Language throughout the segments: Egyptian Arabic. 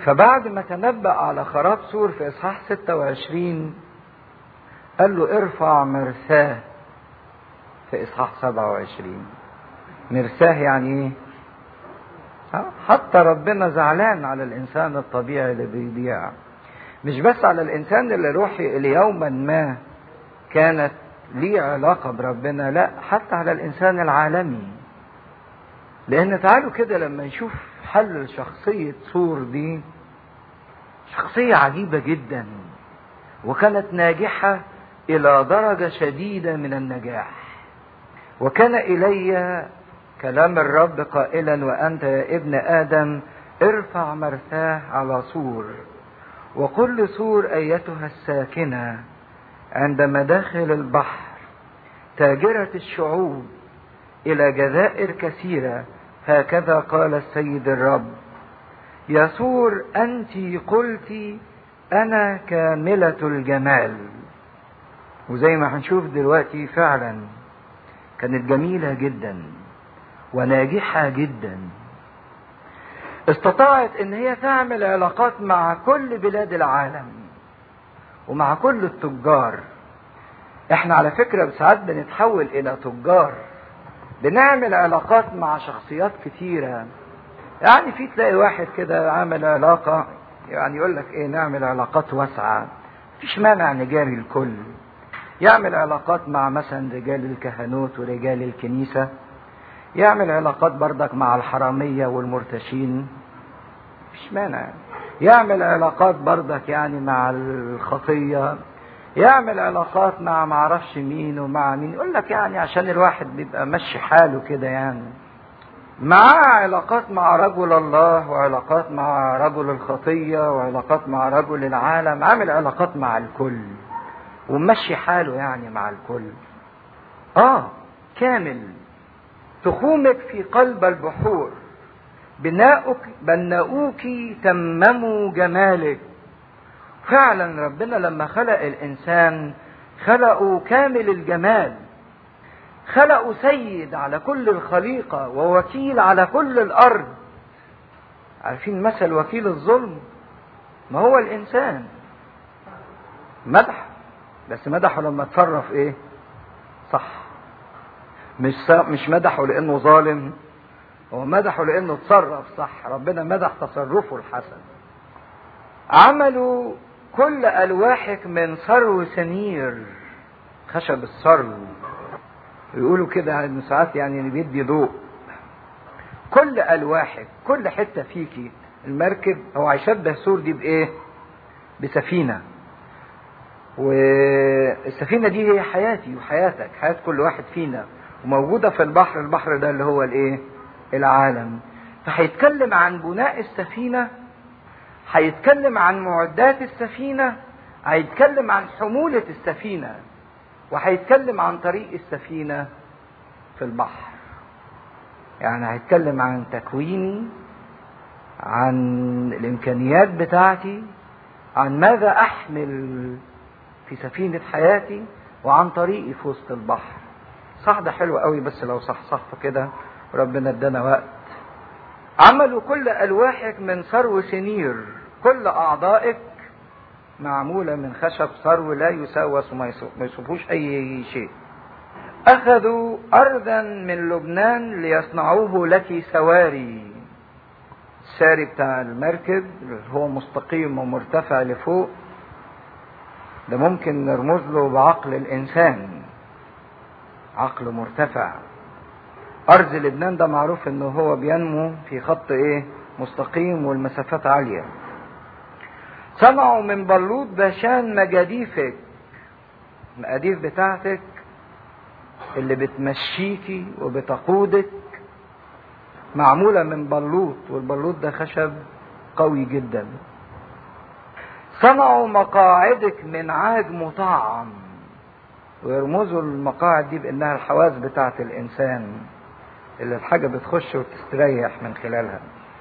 فبعد ما تنبأ على خراب سور في إصحاح 26 قال له ارفع مرساه في إصحاح 27 مرساه يعني إيه؟ حتى ربنا زعلان على الإنسان الطبيعي اللي بيضيع مش بس على الإنسان اللي روحي اللي يوما ما كانت ليه علاقة بربنا لا حتى على الإنسان العالمي لأن تعالوا كده لما نشوف حل شخصية سور دي شخصية عجيبة جدا وكانت ناجحة إلى درجة شديدة من النجاح وكان إلي كلام الرب قائلا وأنت يا ابن آدم ارفع مرثاه على سور وقل سور أيتها الساكنة عند مداخل البحر تاجرة الشعوب إلى جزائر كثيرة هكذا قال السيد الرب يا سور أنت قلت أنا كاملة الجمال وزي ما هنشوف دلوقتي فعلا كانت جميلة جدا وناجحة جدا استطاعت ان هي تعمل علاقات مع كل بلاد العالم ومع كل التجار احنا على فكرة ساعات بنتحول الى تجار بنعمل علاقات مع شخصيات كتيرة يعني في تلاقي واحد كده عامل علاقة يعني يقول لك ايه نعمل علاقات واسعة مفيش مانع نجاري الكل يعمل علاقات مع مثلا رجال الكهنوت ورجال الكنيسة يعمل علاقات بردك مع الحرامية والمرتشين مش مانع يعمل علاقات بردك يعني مع الخطية يعمل علاقات مع معرفش مين ومع مين يقول لك يعني عشان الواحد بيبقى ماشي حاله كده يعني معاه علاقات مع رجل الله وعلاقات مع رجل الخطية وعلاقات مع رجل العالم عامل علاقات مع الكل ومشي حاله يعني مع الكل اه كامل تخومك في قلب البحور بناؤك بناؤوك تمموا جمالك فعلا ربنا لما خلق الانسان خلقه كامل الجمال خلقه سيد على كل الخليقه ووكيل على كل الارض عارفين مثل وكيل الظلم ما هو الانسان مدح بس مدحه لما تصرف ايه صح مش مش مدحه لانه ظالم هو مدحه لانه تصرف صح ربنا مدح تصرفه الحسن عملوا كل الواحك من ثرو سنير خشب الثرو يقولوا كده ان ساعات يعني بيدي ضوء كل الواحك كل حته فيكي المركب هو هيشبه سور دي بايه بسفينه والسفينه دي هي حياتي وحياتك حياه كل واحد فينا وموجوده في البحر البحر ده اللي هو الايه العالم فهيتكلم عن بناء السفينه هيتكلم عن معدات السفينه هيتكلم عن حموله السفينه وهيتكلم عن طريق السفينه في البحر يعني هيتكلم عن تكويني عن الامكانيات بتاعتي عن ماذا احمل في سفينة حياتي وعن طريقي في وسط البحر صح ده حلو قوي بس لو صح صح كده وربنا ادانا وقت عملوا كل ألواحك من ثرو سنير كل أعضائك معمولة من خشب ثرو لا يسوس وما يصفوش أي شيء أخذوا أرضا من لبنان ليصنعوه لك سواري الساري بتاع المركب هو مستقيم ومرتفع لفوق ده ممكن نرمز له بعقل الانسان عقل مرتفع ارض لبنان ده معروف انه هو بينمو في خط ايه مستقيم والمسافات عاليه صنعوا من بلوط باشان مجاديفك المقاديف بتاعتك اللي بتمشيكي وبتقودك معموله من بلوط والبلوط ده خشب قوي جدا صنعوا مقاعدك من عاج مطعم ويرمزوا المقاعد دي بانها الحواس بتاعه الانسان اللي الحاجه بتخش وتستريح من خلالها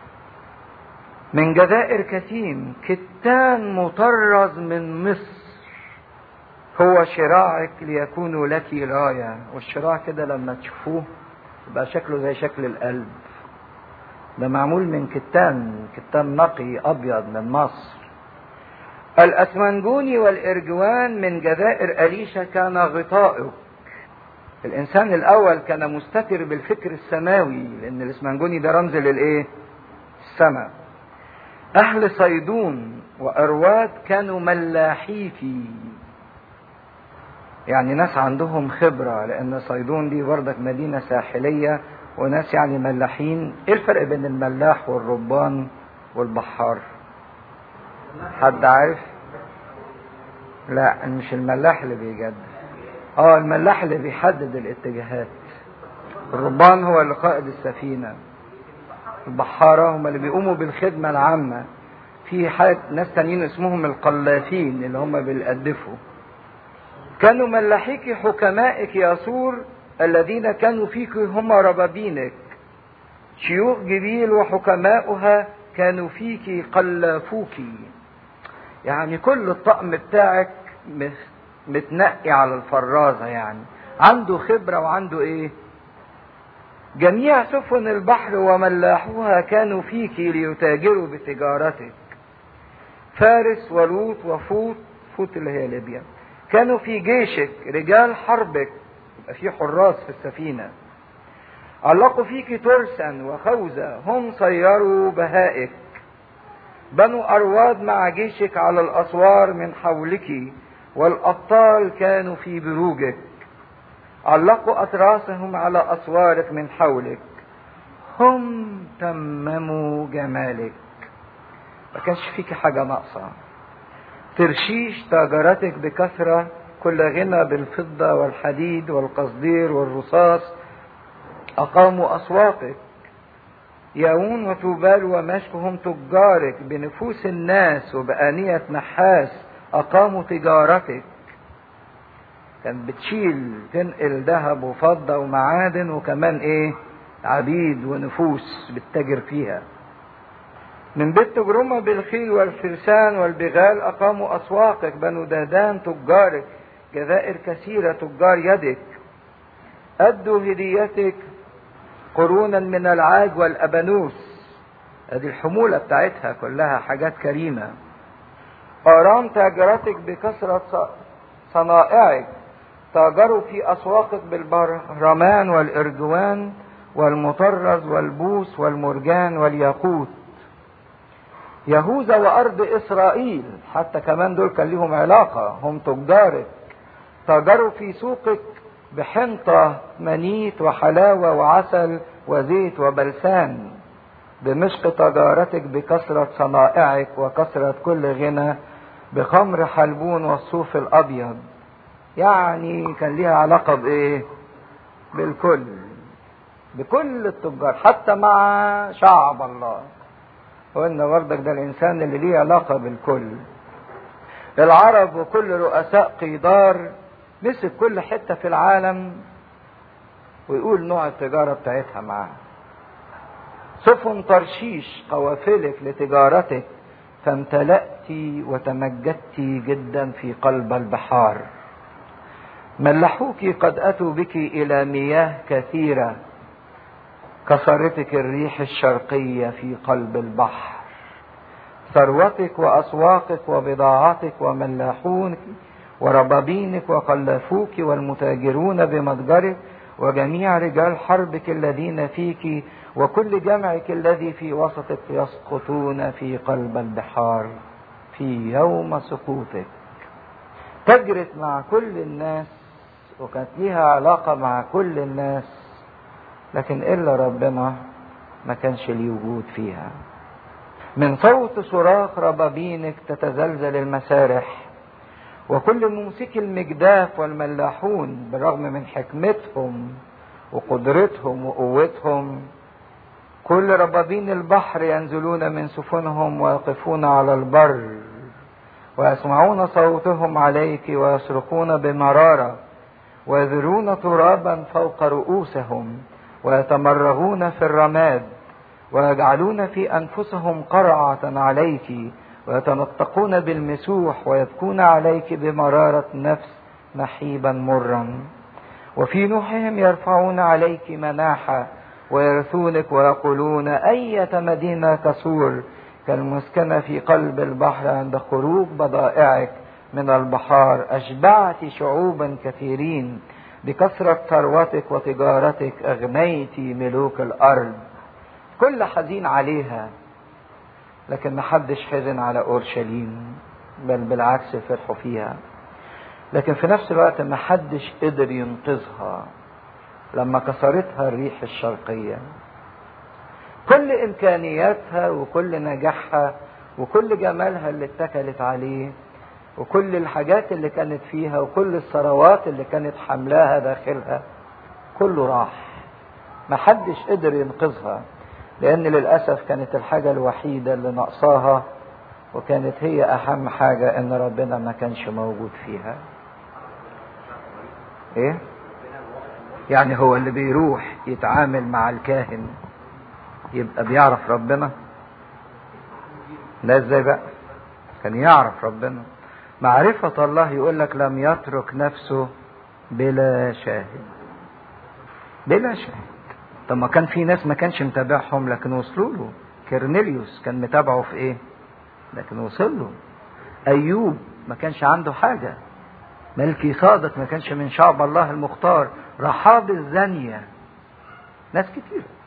من جزائر كتيم كتان مطرز من مصر هو شراعك ليكون لك راية والشراع كده لما تشوفوه يبقى شكله زي شكل القلب ده معمول من كتان كتان نقي ابيض من مصر الاسمنجوني والارجوان من جزائر اليشا كان غطائك الانسان الاول كان مستتر بالفكر السماوي لان الاسمنجوني ده رمز للايه السماء اهل صيدون وارواد كانوا ملاحيكي يعني ناس عندهم خبرة لأن صيدون دي بردك مدينة ساحلية وناس يعني ملاحين إيه الفرق بين الملاح والربان والبحار حد عارف لا مش الملاح اللي بيجدد اه الملاح اللي بيحدد الاتجاهات الربان هو اللي قائد السفينة البحارة هم اللي بيقوموا بالخدمة العامة في حاجة ناس تانيين اسمهم القلافين اللي هم بيقدفوا كانوا ملاحيك حكمائك يا سور الذين كانوا فيك هم ربابينك شيوخ جبيل وحكماؤها كانوا فيك قلافوك يعني كل الطقم بتاعك متنقي على الفرازة يعني عنده خبرة وعنده ايه جميع سفن البحر وملاحوها كانوا فيك ليتاجروا بتجارتك فارس ولوط وفوت فوت اللي هي ليبيا كانوا في جيشك رجال حربك يبقى في حراس في السفينة علقوا فيك ترسا وخوذة هم صيروا بهائك بنو أرواد مع جيشك على الأسوار من حولك والأبطال كانوا في بروجك علقوا أتراسهم على أسوارك من حولك هم تمموا جمالك ما كانش فيك حاجة ناقصة ترشيش تاجرتك بكثرة كل غنى بالفضة والحديد والقصدير والرصاص أقاموا أسواقك ياون وتوبال ومشك هم تجارك بنفوس الناس وبآنية نحاس أقاموا تجارتك كان بتشيل تنقل ذهب وفضة ومعادن وكمان ايه عبيد ونفوس بتتاجر فيها من بيت تجرمة بالخيل والفرسان والبغال أقاموا أسواقك بنو دهدان تجارك جزائر كثيرة تجار يدك أدوا هديتك قرونا من العاج والأبانوس ادي الحمولة بتاعتها كلها حاجات كريمة آرام تاجرتك بكثرة صنائعك تاجروا في أسواقك بالبرهمان والإرجوان والمطرز والبوس والمرجان والياقوت يهوذا وأرض إسرائيل حتى كمان دول كان لهم علاقة هم تجارك تاجروا في سوقك بحنطة منيت وحلاوة وعسل وزيت وبلسان دمشق تجارتك بكثرة صنائعك وكثرة كل غنى بخمر حلبون والصوف الأبيض يعني كان ليها علاقة بإيه؟ بالكل بكل التجار حتى مع شعب الله وإن بردك ده الإنسان اللي ليه علاقة بالكل العرب وكل رؤساء قيدار مسك كل حتة في العالم ويقول نوع التجارة بتاعتها معاه سفن ترشيش قوافلك لتجارتك فامتلأت وتمجدت جدا في قلب البحار ملحوك قد أتوا بك إلى مياه كثيرة كسرتك الريح الشرقية في قلب البحر ثروتك وأسواقك وبضاعتك وملاحونك وربابينك وقلافوك والمتاجرون بمتجرك وجميع رجال حربك الذين فيك وكل جمعك الذي في وسطك يسقطون في قلب البحار في يوم سقوطك تجرت مع كل الناس وكانت ليها علاقة مع كل الناس لكن إلا ربنا ما كانش ليه وجود فيها من صوت صراخ ربابينك تتزلزل المسارح وكل ممسك المجداف والملاحون بالرغم من حكمتهم وقدرتهم وقوتهم كل ربابين البحر ينزلون من سفنهم ويقفون على البر ويسمعون صوتهم عليك ويصرخون بمرارة ويذرون ترابا فوق رؤوسهم ويتمرغون في الرماد ويجعلون في أنفسهم قرعة عليك ويتنطقون بالمسوح ويبكون عليك بمرارة نفس نحيبا مرا وفي نوحهم يرفعون عليك مناحة ويرثونك ويقولون أية مدينة كسور كالمسكنة في قلب البحر عند خروج بضائعك من البحار أشبعت شعوبا كثيرين بكثرة ثروتك وتجارتك أغنيت ملوك الأرض كل حزين عليها لكن محدش حزن على أورشليم بل بالعكس فرحوا فيها لكن في نفس الوقت محدش قدر ينقذها لما كسرتها الريح الشرقية كل إمكانياتها وكل نجاحها وكل جمالها اللي اتكلت عليه وكل الحاجات اللي كانت فيها وكل الثروات اللي كانت حملاها داخلها كله راح محدش قدر ينقذها لأن للأسف كانت الحاجة الوحيدة اللي ناقصاها وكانت هي أهم حاجة إن ربنا ما كانش موجود فيها. إيه؟ يعني هو اللي بيروح يتعامل مع الكاهن يبقى بيعرف ربنا؟ لا ازاي بقى؟ كان يعرف ربنا. معرفة الله يقول لك لم يترك نفسه بلا شاهد. بلا شاهد. طب ما كان في ناس ما كانش متابعهم لكن وصلوا له كرنيليوس كان متابعه في ايه لكن وصل له ايوب ما كانش عنده حاجه ملكي صادق ما كانش من شعب الله المختار رحاب الزانيه ناس كتير